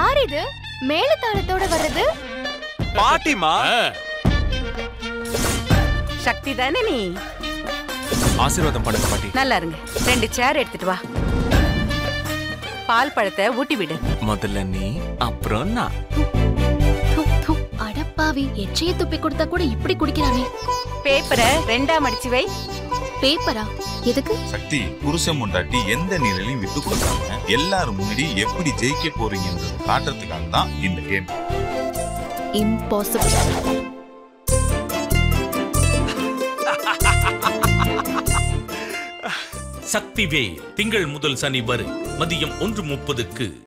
யார் இது மேலதாளத்தோட வர்றது பாட்டிமா சக்தி தானே நீ ஆசீர்வாதம் பண்ணுங்க பாட்டி நல்லா இருங்க ரெண்டு சேர் எடுத்துட்டு வா பால் பழத்தை ஊட்டி விடு முதல்ல நீ அப்புறம் நான் து, து, அடப்பாவி எச்சைய துப்பி கொடுத்தா கூட இப்படி குடிக்கிறானே பேப்பரை ரெண்டாம் அடிச்சு வை பேப்பரா எதுக்கு சக்தி புருஷன் முண்டாட்டி எந்த நிலையிலையும் விட்டு கொடுக்காம எல்லாரும் முன்னாடி எப்படி ஜெயிக்க போறீங்கன்றது காட்டுறதுக்காக தான் இந்த கேம் இம்பாசிபிள் சக்திவேல் திங்கள் முதல் சனி வரை மதியம் ஒன்று முப்பதுக்கு